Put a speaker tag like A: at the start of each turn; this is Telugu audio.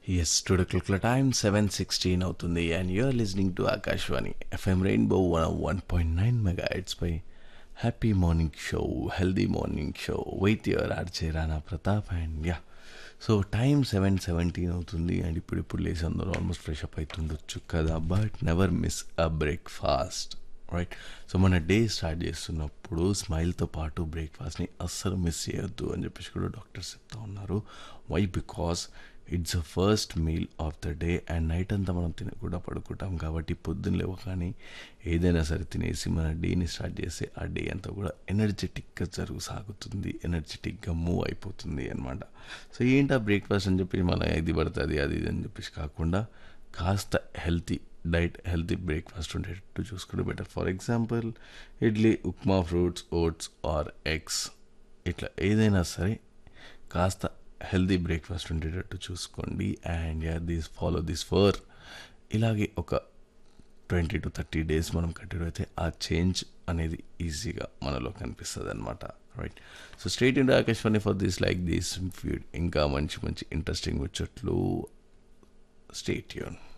A: ఎస్ టుడే క్లాక్ల టైం సెవెన్ సిక్స్టీన్ అవుతుంది and you are listening to Akashvani FM rainbow one one point nine mega పై happy morning show healthy morning show with your RJ Rana Pratap and ya so time seven seventeen అవుతుంది అండ్ ఇప్పుడు ఇప్పుడు లేచి అందరూ ఆల్మోస్ట్ ఫ్రెష్ అప్ అవుతుండొచ్చు కదా but never miss a breakfast right so మన డే స్టార్ట్ చేస్తున్నప్పుడు స్మైల్తో పాటు బ్రేక్ఫాస్ట్ని అస్సలు మిస్ చేయొద్దు అని చెప్పేసి కూడా డాక్టర్స్ చెప్తా ఉన్నారు why because it's a first meal of the day and night అంతా మనం తినకుండా పడుకుంటాం కాబట్టి పొద్దున్న లేవు కానీ ఏదైనా సరే తినేసి మన డేని స్టార్ట్ చేస్తే ఆ డే అంతా కూడా ఎనర్జెటిక్గా జరుగు సాగుతుంది ఎనర్జెటిక్గా మూవ్ అయిపోతుంది అనమాట సో ఏంటి ఆ బ్రేక్ఫాస్ట్ అని చెప్పి మన ఇది పడుతుంది అది ఇది అని చెప్పేసి కాకుండా కాస్త హెల్తీ డైట్ హెల్తీ బ్రేక్ఫాస్ట్ ఉండేటట్టు చూసుకుంటే better for example idli upma fruits oats or eggs ఇట్లా ఏదైనా సరే కాస్త హెల్తీ బ్రేక్ఫాస్ట్ ఉండేటట్టు చూసుకోండి and yeah these follow this for ఇలాగే ఒక ట్వంటీ టు థర్టీ డేస్ మనం కంటిన్యూ అయితే ఆ చేంజ్ అనేది ఈజీగా మనలో కనిపిస్తుంది అనమాట right so straight into Akashvani for this like this ఇంకా మంచి మంచి ఇంట్రెస్టింగ్ ముచ్చట్లు స్టేట్ యూన్